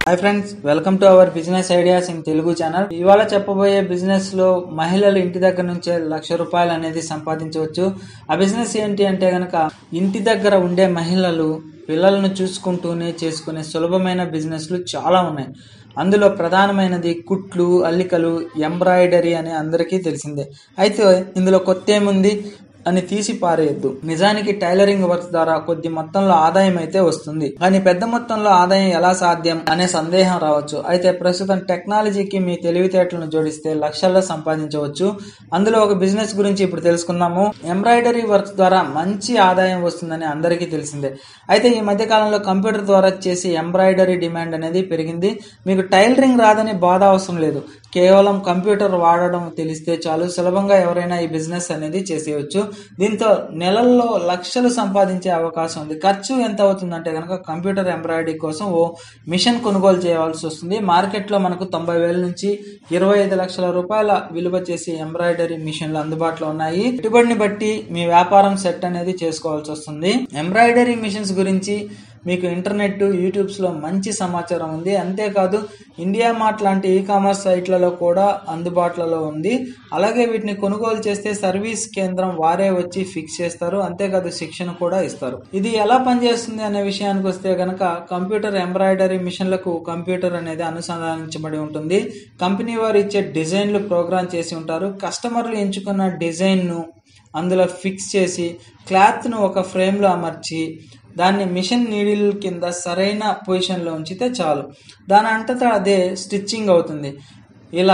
hi friends welcome to our business ideas in Telugu channel ఇవాళ చెప్పబోయే business లో మహిళలు ఇంటి దగ్గర నుంచే లక్ష రూపాయలు అనేది సంపాదించవచ్చు ఆ బిజినెస్ ఏంటి అంటే గనక ఇంటి దగ్గర ఉండే మహిళలు పిల్లలను చూసుకుంటూనే చేసుకునే సులభమైన బిజినెస్లు చాలా ఉన్నాయి అందులో ప్రధానమైనది కుట్లు అల్లికలు ఎంబ్రాయిడరీ అని అందరికీ తెలిసిందే అయితే ఇందులో కొత్త ఏముంది అని తీసి పారేయద్దు నిజానికి టైలరింగ్ వర్క్ ద్వారా కొద్ది మొత్తంలో ఆదాయం అయితే వస్తుంది కానీ పెద్ద మొత్తంలో ఆదాయం ఎలా సాధ్యం అనే సందేహం రావచ్చు అయితే ప్రస్తుతం టెక్నాలజీకి మీ తెలివితేటలను జోడిస్తే లక్షల్లో సంపాదించవచ్చు అందులో ఒక బిజినెస్ గురించి ఇప్పుడు తెలుసుకుందాము ఎంబ్రాయిడరీ వర్క్ ద్వారా మంచి ఆదాయం వస్తుందని అందరికీ తెలిసిందే అయితే ఈ మధ్య కాలంలో కంప్యూటర్ ద్వారా చేసే ఎంబ్రాయిడరీ డిమాండ్ అనేది పెరిగింది మీకు టైలరింగ్ రాదని బాధ అవసరం లేదు కేవలం కంప్యూటర్ వాడడం తెలిస్తే చాలు సులభంగా ఎవరైనా ఈ బిజినెస్ అనేది చేసేయచ్చు దీంతో నెలల్లో లక్షలు సంపాదించే అవకాశం ఉంది ఖర్చు ఎంత అవుతుందంటే కనుక కంప్యూటర్ ఎంబ్రాయిడరీ కోసం ఓ మిషన్ కొనుగోలు చేయవలసి వస్తుంది మార్కెట్లో మనకు తొంభై వేల నుంచి ఇరవై ఐదు లక్షల రూపాయల విలువ చేసే ఎంబ్రాయిడరీ మిషన్లు అందుబాటులో ఉన్నాయి పెట్టుబడిని బట్టి మీ వ్యాపారం సెట్ అనేది చేసుకోవాల్సి వస్తుంది ఎంబ్రాయిడరీ మిషన్స్ గురించి మీకు ఇంటర్నెట్ యూట్యూబ్స్ లో మంచి సమాచారం ఉంది అంతేకాదు ఇండియా మార్ట్ లాంటి ఈ కామర్స్ సైట్లలో కూడా అందుబాటులో ఉంది అలాగే వీటిని కొనుగోలు చేస్తే సర్వీస్ కేంద్రం వారే వచ్చి ఫిక్స్ చేస్తారు అంతేకాదు శిక్షణ కూడా ఇస్తారు ఇది ఎలా పనిచేస్తుంది అనే విషయానికి వస్తే గనక కంప్యూటర్ ఎంబ్రాయిడరీ మిషన్లకు కంప్యూటర్ అనేది అనుసంధానించబడి ఉంటుంది కంపెనీ వారు ఇచ్చే డిజైన్లు ప్రోగ్రామ్ చేసి ఉంటారు కస్టమర్లు ఎంచుకున్న డిజైన్ను అందులో ఫిక్స్ చేసి క్లాత్ను ఒక ఫ్రేమ్లో అమర్చి దాన్ని మిషన్ నీడిల్ కింద సరైన పొజిషన్లో ఉంచితే చాలు దాని అంతటా అదే స్టిచ్చింగ్ అవుతుంది ఇలా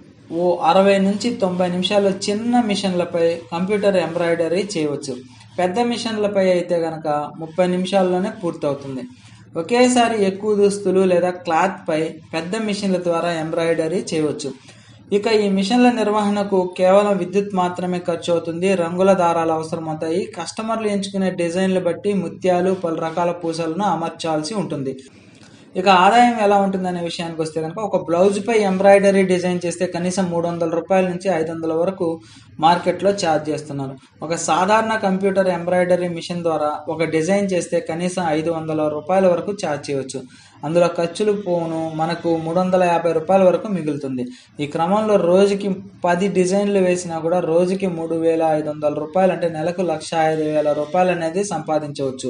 ఓ అరవై నుంచి తొంభై నిమిషాలు చిన్న మిషన్లపై కంప్యూటర్ ఎంబ్రాయిడరీ చేయవచ్చు పెద్ద మిషన్లపై అయితే గనక ముప్పై నిమిషాల్లోనే పూర్తవుతుంది ఒకేసారి ఎక్కువ దుస్తులు లేదా క్లాత్ పై పెద్ద మిషన్ల ద్వారా ఎంబ్రాయిడరీ చేయవచ్చు ఇక ఈ మిషన్ల నిర్వహణకు కేవలం విద్యుత్ మాత్రమే ఖర్చు అవుతుంది రంగుల దారాలు అవసరమవుతాయి కస్టమర్లు ఎంచుకునే డిజైన్లు బట్టి ముత్యాలు పలు రకాల పూసలను అమర్చాల్సి ఉంటుంది ఇక ఆదాయం ఎలా ఉంటుందనే విషయానికి వస్తే కనుక ఒక బ్లౌజ్ పై ఎంబ్రాయిడరీ డిజైన్ చేస్తే కనీసం మూడు వందల రూపాయల నుంచి ఐదు వందల వరకు మార్కెట్లో ఛార్జ్ చేస్తున్నారు ఒక సాధారణ కంప్యూటర్ ఎంబ్రాయిడరీ మిషన్ ద్వారా ఒక డిజైన్ చేస్తే కనీసం ఐదు వందల రూపాయల వరకు ఛార్జ్ చేయవచ్చు అందులో ఖర్చులు పోను మనకు మూడు వందల యాభై రూపాయల వరకు మిగులుతుంది ఈ క్రమంలో రోజుకి పది డిజైన్లు వేసినా కూడా రోజుకి మూడు వేల ఐదు వందల రూపాయలు అంటే నెలకు లక్ష ఐదు వేల రూపాయలు అనేది సంపాదించవచ్చు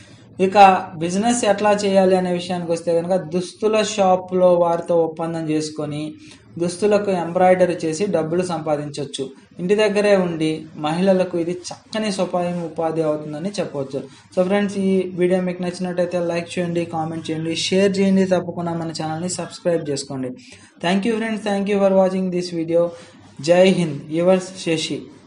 ఇక బిజినెస్ ఎట్లా చేయాలి అనే విషయానికి వస్తే కనుక దుస్తుల షాప్లో వారితో ఒప్పందం చేసుకొని దుస్తులకు ఎంబ్రాయిడరీ చేసి డబ్బులు సంపాదించవచ్చు ఇంటి దగ్గరే ఉండి మహిళలకు ఇది చక్కని స్వపాయం ఉపాధి అవుతుందని చెప్పవచ్చు సో ఫ్రెండ్స్ ఈ వీడియో మీకు నచ్చినట్టయితే లైక్ చేయండి కామెంట్ చేయండి షేర్ చేయండి తప్పకుండా మన ఛానల్ని సబ్స్క్రైబ్ చేసుకోండి thank you friends thank you for watching this video Jai Hind yours Shashi